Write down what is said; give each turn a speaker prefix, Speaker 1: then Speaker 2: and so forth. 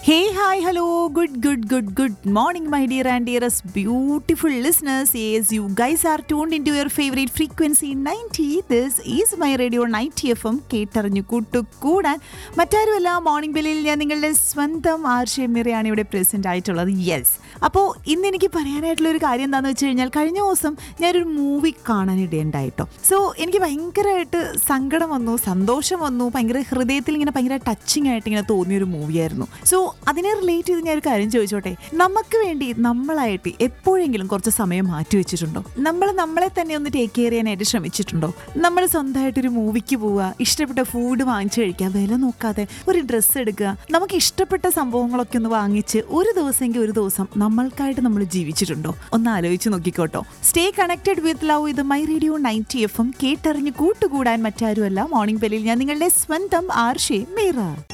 Speaker 1: hey hi hello good good good good morning my dear and dearest beautiful listeners yes you guys are tuned in to your favourite frequency ninety this is my radio ninety F M കേട്ടറിഞ്ഞു കൂട്ടുകൂടാൻ മറ്റാരുമല്ല morning ബെല്ലിൽ ഞാൻ നിങ്ങളുടെ സ്വന്തം ആർഷമിറയാണ് ഇവിടെ present ആയിട്ടുള്ളത് yes അപ്പോൾ ഇന്ന് എനിക്ക് പറയാനായിട്ടുള്ള ഒരു കാര്യം എന്താണെന്ന് വെച്ച് കഴിഞ്ഞാൽ കഴിഞ്ഞ ദിവസം ഞാനൊരു മൂവി കാണാനിടയുണ്ടായിട്ടോ സോ എനിക്ക് ഭയങ്കരമായിട്ട് സങ്കടം വന്നു സന്തോഷം വന്നു ഭയങ്കര ഹൃദയത്തിൽ ഇങ്ങനെ ഭയങ്കര ടച്ചിങ് ആയിട്ട് ഇങ്ങനെ തോന്നിയൊരു മൂവിയായിരുന്നു സോ അതിനെ റിലേറ്റ് ചെയ്ത് ഞാൻ ഒരു കാര്യം ചോദിച്ചോട്ടെ നമുക്ക് വേണ്ടി നമ്മളായിട്ട് എപ്പോഴെങ്കിലും കുറച്ച് സമയം മാറ്റി വെച്ചിട്ടുണ്ടോ നമ്മൾ നമ്മളെ തന്നെ ഒന്ന് ടേക്ക് കെയർ ചെയ്യാനായിട്ട് ശ്രമിച്ചിട്ടുണ്ടോ നമ്മൾ സ്വന്തമായിട്ടൊരു മൂവിക്ക് പോവുക ഇഷ്ടപ്പെട്ട ഫുഡ് വാങ്ങിച്ചു കഴിക്കുക വില നോക്കാതെ ഒരു ഡ്രസ്സ് എടുക്കുക നമുക്ക് ഇഷ്ടപ്പെട്ട സംഭവങ്ങളൊക്കെ ഒന്ന് വാങ്ങിച്ച് ഒരു ദിവസമെങ്കിൽ ഒരു ദിവസം നമ്മൾക്കായിട്ട് നമ്മൾ ജീവിച്ചിട്ടുണ്ടോ ഒന്ന് ആലോചിച്ച് നോക്കിക്കോട്ടോ സ്റ്റേ കണക്റ്റഡ് വിത്ത് ലവ് ഇത് my radio ninety F M കേട്ടറിഞ്ഞ് കൂട്ടുകൂടാൻ മറ്റാരുമല്ല മോർണിംഗ് ബെല്ലിൽ ഞാൻ നിങ്ങളുടെ സ്വന്തം ആർഷേ മീറ